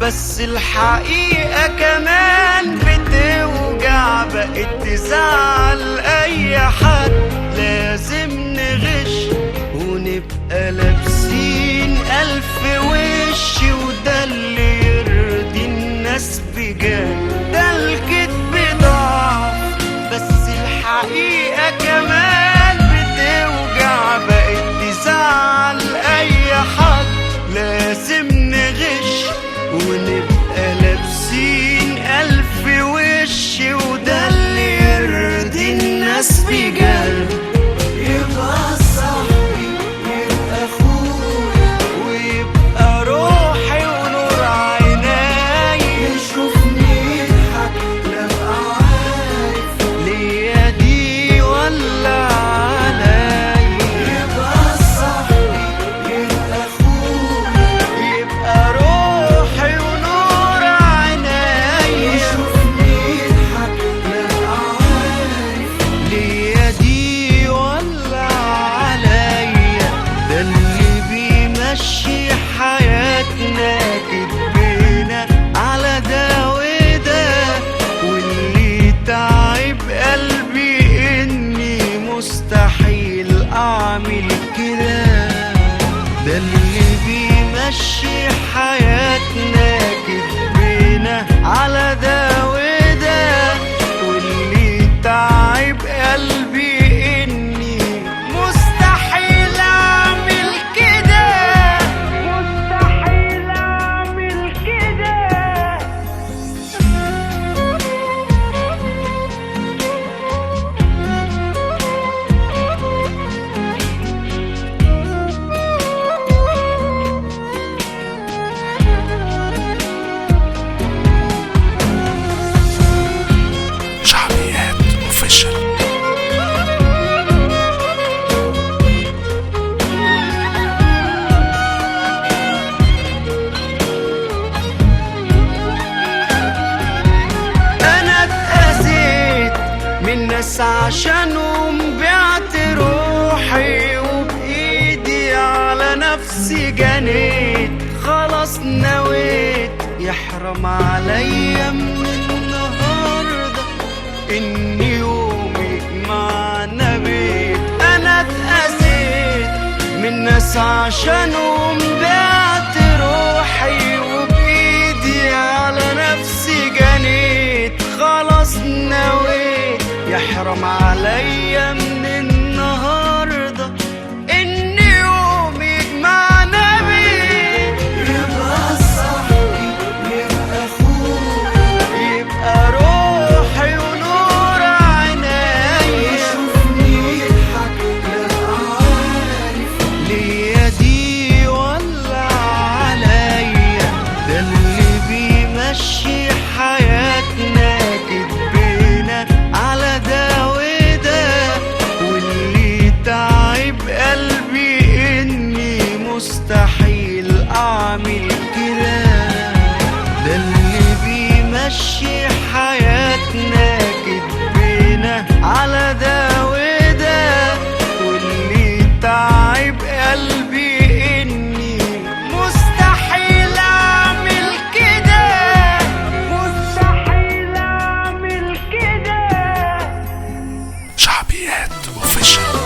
بس الحقيقة كمان بتوجع بقت تزعل أي حد لازم نغش ونبقى لابسين ألف وش وده اللي يرضي الناس بجد ده الكدب ضعف بس الحقيقة كمان بتوجع بقت تزعل أي حد لازم نغش ونبقى لابسين ألف وش وده اللي يرضي الناس بجد يبقى صاحبي يبقى أخويا ويبقى روحي ونور عيناي يشوفني يضحك لا أبقى عارف ليا دي ولا عليا يبقى صاحبي يبقى أخويا يبقى روحي ونور عيناي يشوفني يضحك لا أبقى عارف ليا دي ولا عليا ده اللي بيمشي حياتنا كدبنا على ده وده واللي تعب قلبي اني مستحيل اعمل كده ده اللي بيمشي حياتنا كدبنا على ده وده واللي تعب قلبي اني مستحيل اعمل كده مستحيل اعمل كده شعبيات اوفيشال انا اتأذيت من ناس عشانهم بعت روحي وبايدي على نفسي جنيت خلاص نويت يحرم عليا من النهارده ان يومي معنا بيت انا اتأذيت من ناس عشانهم بعت روحي وبايدي على نفسي جنيت خلاص نويت يحرم عليا من النهارده ان يوم يجمعنا بيه يبقى صاحبي يبقى اخويا يبقى روحي ونور عيني يشوفني يضحك يبقى عارف ليا دي ولا عليا ده اللي بيمشي حياتنا كدبنا على ده وده واللي تعب قلبي اني مستحيل اعمل كده ده اللي بيمشي حياتنا كدبنا على ده وده واللي تعب قلبي اني مستحيل اعمل كده مستحيل اعمل كده شعبيات اوفيشال